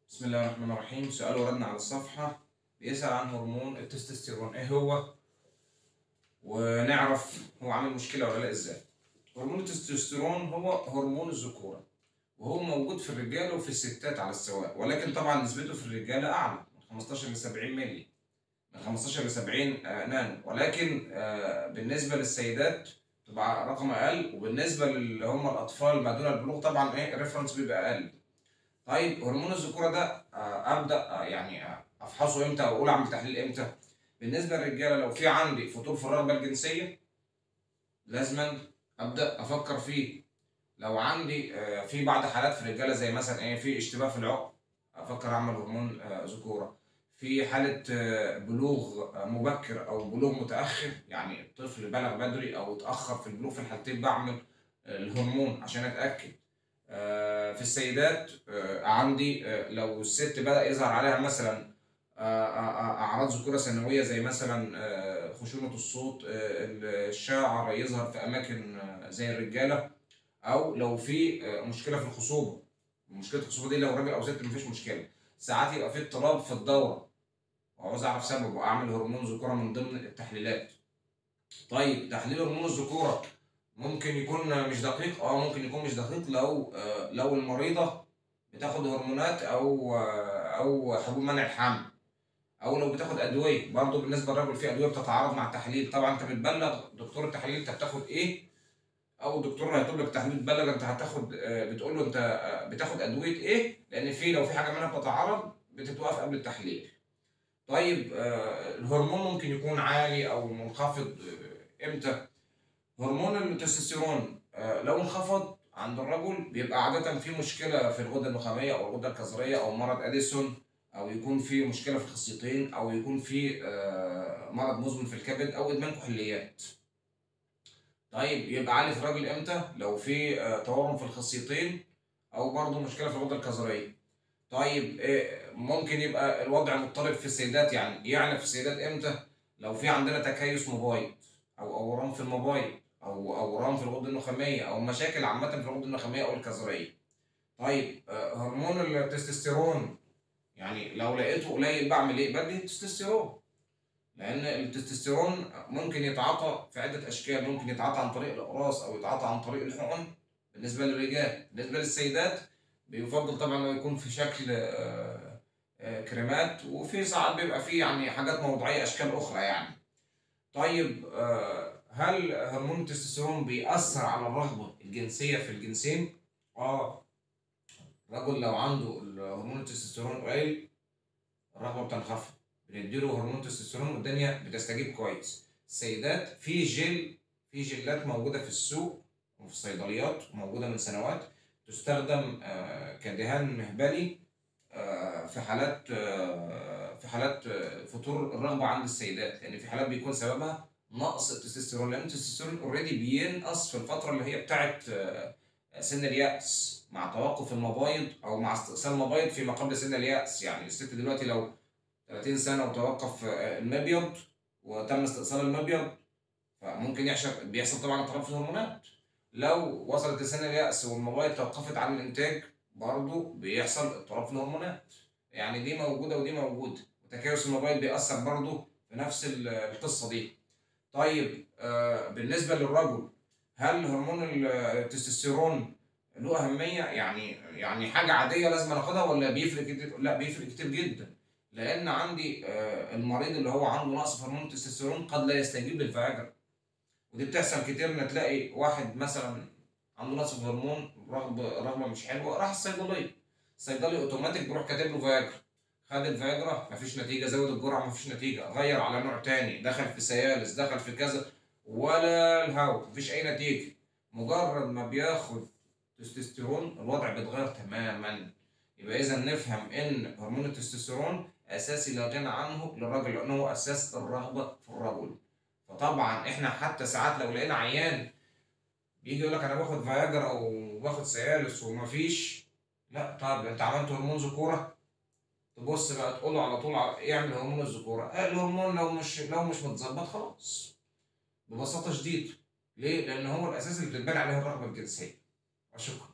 بسم الله الرحمن الرحيم سؤال وردنا على الصفحة بيسأل عن هرمون التستوستيرون ايه هو ونعرف هو عامل مشكلة ولا لا ازاي هرمون التستوستيرون هو هرمون الذكورة وهو موجود في الرجال وفي الستات على السواء ولكن طبعا نسبته في الرجالة أعلى من 15 ل 70 مللي من 15 ل 70 آه، نانو ولكن آه، بالنسبة للسيدات تبقى رقم أقل وبالنسبة اللي هم الأطفال ما دون البلوغ طبعا ايه الريفرنس بيبقى أقل طيب هرمون الذكوره ده آه، ابدا آه، يعني آه، افحصه امتى او اقول اعمل تحليل امتى بالنسبه للرجاله لو في عندي فتور في الرغبه الجنسيه لازما ابدا افكر فيه لو عندي آه، في بعض حالات في الرجاله زي مثلا ايه في اشتباه في العقم افكر اعمل هرمون آه، ذكوره في حاله آه، بلوغ آه، مبكر او بلوغ متاخر يعني الطفل بلغ بدري او اتاخر في البلوغ في الحالتين بعمل آه، الهرمون عشان اتاكد آه، في السيدات آه، عندي آه، لو الست بدأ يظهر عليها مثلا آه، آه، آه، أعراض ذكورة ثانوية زي مثلا آه، خشونة الصوت آه، الشعر يظهر في أماكن آه، زي الرجالة أو لو في آه، مشكلة في الخصوبة مشكلة الخصوبة دي لو راجل أو ست مفيش مشكلة ساعات يبقى في اضطراب في الدورة وعاوز أعرف سببه أعمل هرمون ذكورة من ضمن التحليلات طيب تحليل هرمون الذكورة ممكن يكون مش دقيق اه ممكن يكون مش دقيق لو آه، لو المريضة بتاخد هرمونات او آه، او حبوب منع الحمل او لو بتاخد ادويه برضه بالنسبه للرجل في ادويه بتتعارض مع التحليل طبعا انت بتبلغ دكتور التحليل انت بتاخد ايه او الدكتور اللي هيطلب لك تحليل بتبلغ انت هتاخد آه، بتقول له انت آه، بتاخد ادويه ايه لان في لو في حاجه منها بتتعارض بتتوقف قبل التحليل طيب آه، الهرمون ممكن يكون عالي او منخفض آه، امتى هرمون التستوستيرون آه، لو انخفض عند الرجل بيبقى عادة في مشكلة في الغدة النخامية أو الغدة الكظرية أو مرض أديسون أو يكون في مشكلة في الخصيتين أو يكون في آه، مرض مزمن في الكبد أو إدمان كحوليات. طيب يبقى عالي في الراجل إمتى؟ لو في آه، تورم في الخصيتين أو برضه مشكلة في الغدة الكظرية. طيب آه، ممكن يبقى الوضع مضطرب في السيدات يعني يعني في السيدات إمتى؟ لو في عندنا تكيس مبايض أو أورام في المبايض او اورام في الغده النخاميه او مشاكل عامه في الغده النخاميه او الكظريه طيب آه، هرمون التستوستيرون يعني لو لقيته قليل بعمل ايه بدي تستوستيرون لان التستوستيرون ممكن يتعاطى في عده اشكال ممكن يتعاطى عن طريق الاقراص او يتعاطى عن طريق الحقن بالنسبه للرجال بالنسبه للسيدات بيفضل طبعا انه يكون في شكل آه، آه، كريمات وفي ساعات بيبقى فيه يعني حاجات موضعيه اشكال اخرى يعني طيب آه، هل هرمون التستوستيرون بيأثر على الرغبة الجنسية في الجنسين؟ اه الرجل لو عنده هرمون التستوستيرون قليل الرغبة بتنخفض بنديله هرمون التستوستيرون والدنيا بتستجيب كويس السيدات في جل في جلات موجودة في السوق وفي الصيدليات وموجودة من سنوات تستخدم آه، كدهان مهبلي آه، في حالات آه، في حالات آه، فتور الرغبة عند السيدات لأن في حالات بيكون سببها نقص التستوستيرون لان التستوستيرون اوريدي بينقص في الفتره اللي هي بتاعت آه، سن اليأس مع توقف المبايض او مع استئصال المبايض فيما قبل سن اليأس يعني الست دلوقتي لو 30 سنه وتوقف آه، المبيض وتم استئصال المبيض فممكن يحصل بيحصل طبعا اضطراب في الهرمونات لو وصلت لسن اليأس والمبايض توقفت عن الانتاج برضه بيحصل اضطراب في الهرمونات يعني دي موجوده ودي موجوده وتكيس المبايض بيأثر برضه في نفس ال- القصه دي طيب آه، بالنسبة للرجل هل هرمون ال- التستوستيرون له أهمية يعني يعني حاجة عادية لازم أخدها ولا بيفرق كتير؟ لا بيفرق كتير جدا لأن عندي آه، المريض اللي هو عنده نقص في هرمون التستوستيرون قد لا يستجيب للفياجرا ودي بتحصل كتير إن تلاقي واحد مثلا عنده نقص في هرمون رغبة رغبة مش حلوة راح الصيدلية الصيدلي أوتوماتيك بيروح كاتب له فياجرا خد الفياجرا مفيش نتيجة زود الجرعة مفيش نتيجة غير على نوع تاني دخل في سيالس دخل في كذا ولا الهوا مفيش أي نتيجة مجرد ما بياخد تستوستيرون الوضع بيتغير تماما يبقى إذا نفهم إن هرمون التستوستيرون أساسي لا غنى عنه للرجل لأنه هو أساس الرغبة في الرجل فطبعا إحنا حتى ساعات لو لقينا عيان بيجي يقول لك أنا باخد فياجرا وباخد سيالس ومفيش لا طب أنت عملت هرمون ذكورة تبص بقى تقول له على طول على- اعمل هرمون الذكوره آه، الهرمون لو مش لو مش متظبط خلاص ببساطه شديده ليه؟ لان هو الاساس اللي بتتبني عليه الرغبه الجنسيه شكرا